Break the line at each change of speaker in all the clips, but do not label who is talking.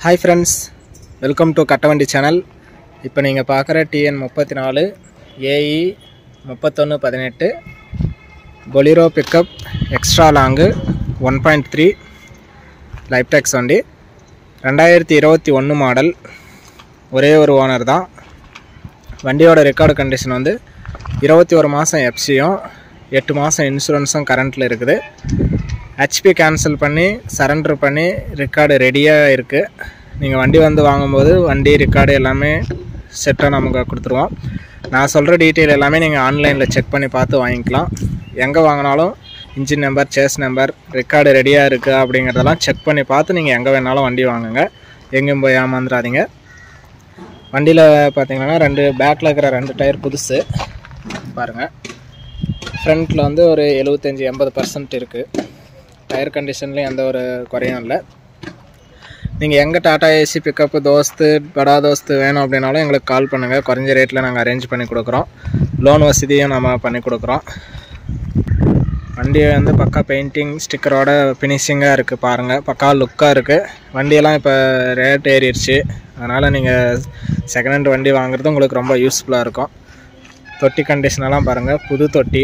hi friends welcome to Kattavandi channel இப்போ நீங்கள் பார்க்குற டிஎன் முப்பத்தி நாலு ஏஇ முப்பத்தொன்று பதினெட்டு Bolero pickup extra long one point three life tax வண்டி ரெண்டாயிரத்தி இருபத்தி ஒன்று மாடல் ஒரே ஒரு ஓனர் தான் வண்டியோட ரெக்கார்டு கண்டிஷன் வந்து இருபத்தி ஒரு மாதம் எஃப்சியும் எட்டு மாதம் இன்சூரன்ஸும் கரண்ட்டில் இருக்குது ஹெச்பி கேன்சல் பண்ணி சரண்டர் பண்ணி ரெக்கார்டு ரெடியாக இருக்குது நீங்கள் வண்டி வந்து வாங்கும்போது வண்டி ரெக்கார்டு எல்லாமே செட்டாக நமக்கு கொடுத்துருவோம் நான் சொல்கிற டீட்டெயில் எல்லாமே நீங்கள் ஆன்லைனில் செக் பண்ணி பார்த்து வாங்கிக்கலாம் எங்கே வாங்கினாலும் engine number chassis number record ரெடியாக இருக்குது அப்படிங்கிறதெல்லாம் செக் பண்ணி பார்த்து நீங்கள் எங்கே வேணாலும் வண்டி வாங்குங்க எங்கேயும் போய் ஏமாந்துடாதீங்க வண்டியில் பார்த்தீங்கன்னா ரெண்டு பேக்கில் இருக்கிற ரெண்டு டயர் புதுசு பாருங்கள் ஃப்ரண்ட்டில் வந்து ஒரு எழுபத்தஞ்சி எண்பது பர்சன்ட் இருக்குது டயர் கண்டிஷன்லேயும் எந்த ஒரு குறையும் இல்லை நீங்கள் எங்கே டாடா ஏசி பிக்கப்பு தோஸ்து படா தோஸ்து வேணும் அப்படின்னாலும் எங்களுக்கு கால் பண்ணுங்கள் குறைஞ்ச ரேட்டில் நாங்கள் அரேஞ்ச் பண்ணி கொடுக்குறோம் லோன் வசதியும் நம்ம பண்ணி கொடுக்குறோம் வண்டி வந்து பக்கா பெயிண்டிங் ஸ்டிக்கரோட ஃபினிஷிங்காக இருக்குது பாருங்கள் பக்கா லுக்காக இருக்குது வண்டியெல்லாம் இப்போ ரேட் ஏறிடுச்சு அதனால் நீங்கள் செகண்ட் ஹேண்ட் வண்டி வாங்குறது உங்களுக்கு ரொம்ப யூஸ்ஃபுல்லாக இருக்கும் தொட்டி கண்டிஷனெல்லாம் பாருங்கள் புது தொட்டி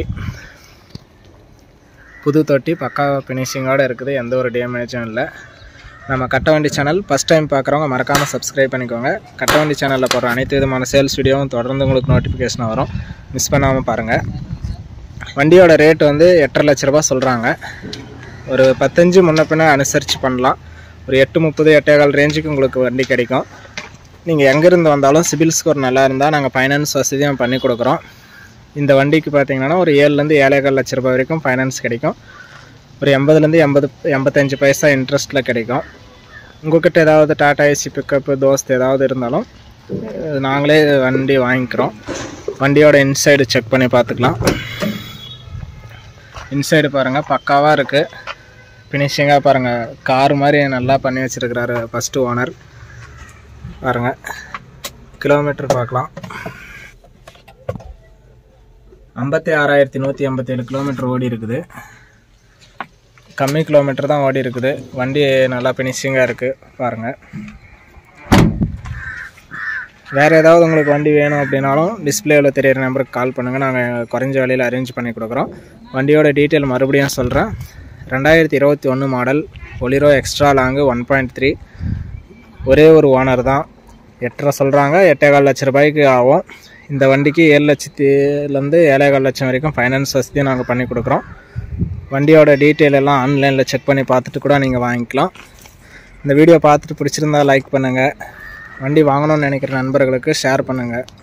புது தொட்டி பக்கா ஃபினிஷிங்கோடு இருக்குது எந்த ஒரு டேமேஜும் இல்லை நம்ம கட்டவண்டி சேனல் ஃபஸ்ட் டைம் பார்க்குறவங்க மறக்காமல் சப்ஸ்கிரைப் பண்ணிக்கோங்க கட்டவண்டி சேனலில் போடுற அனைத்து விதமான சேல்ஸ் வீடியோவும் தொடர்ந்து உங்களுக்கு நோட்டிஃபிகேஷன் வரும் மிஸ் பண்ணாமல் பாருங்கள் வண்டியோட ரேட் வந்து எட்டரை லட்ச ரூபா சொல்கிறாங்க ஒரு பத்தஞ்சு முன்ன பின்ன அனுசரித்து பண்ணலாம் ஒரு எட்டு முப்பது எட்டேகால் ரேஞ்சுக்கு உங்களுக்கு வண்டி கிடைக்கும் நீங்கள் எங்கேருந்து வந்தாலும் சிபில் ஸ்கோர் நல்லா இருந்தால் நாங்கள் ஃபைனான்ஸ் வசதியும் பண்ணி கொடுக்குறோம் இந்த வண்டிக்கு பார்த்தீங்கன்னா ஒரு ஏழுலேருந்து ஏழேகால் லட்ச ரூபாய் வரைக்கும் ஃபைனான்ஸ் கிடைக்கும் ஒரு எண்பதுலேருந்து எண்பது எண்பத்தஞ்சு பைசா இன்ட்ரெஸ்ட்டில் கிடைக்கும் உங்கள்கிட்ட ஏதாவது டாடா ஏசி பிக்கப்பு தோஸ்து ஏதாவது இருந்தாலும் அஹ் நாங்களே வண்டி வாங்கிக்கிறோம் வண்டியோட இன்சைடு செக் பண்ணி பார்த்துக்கலாம் இன்சைடு பாருங்கள் பக்காவாக இருக்குது ஃபினிஷிங்காக பாருங்கள் கார் மாதிரி நல்லா பண்ணி வச்சுருக்கிறாரு ஃபஸ்ட்டு ஓனர் பாருங்கள் கிலோமீட்டர் பார்க்கலாம் ஐம்பத்தி ஆறாயிரத்தி நூற்றி எண்பத்தேழு கிலோமீட்டர் ஓடி இருக்குது கம்மி கிலோமீட்டர் தான் ஓடி இருக்குது வண்டி நல்லா ஃபினிஷிங்காக இருக்குது பாருங்கள் வேறு ஏதாவது உங்களுக்கு வண்டி வேணும் அப்படின்னாலும் டிஸ்பிளேவில் தெரியிற நம்பருக்கு கால் பண்ணுங்கள் நாங்கள் குறைஞ்ச விலையில் அரேஞ்ச் பண்ணி கொடுக்குறோம் வண்டியோட டீட்டெயில் மறுபடியும் சொல்கிறேன் ரெண்டாயிரத்தி இருபத்தி ஒன்று மாடல் ஒலிரோ extra long one point three ஒரே ஒரு ஓனர் தான் எட்டரை சொல்கிறாங்க எட்டேகால் லட்ச ரூபாய்க்கு ஆகும் இந்த வண்டிக்கு ஏழு லட்சத்துலேருந்து ஏழேகால் லட்சம் வரைக்கும் ஃபைனான்ஸ் வசதியும் நாங்கள் பண்ணி கொடுக்குறோம் வண்டியோட டீட்டெயில் எல்லாம் ஆன்லைனில் செக் பண்ணி பார்த்துட்டு கூட நீங்கள் வாங்கிக்கலாம் இந்த வீடியோ பார்த்துட்டு பிடிச்சிருந்தா லைக் பண்ணுங்கள் வண்டி வாங்கணும்னு நினைக்கிற நண்பர்களுக்கு ஷேர் பண்ணுங்கள்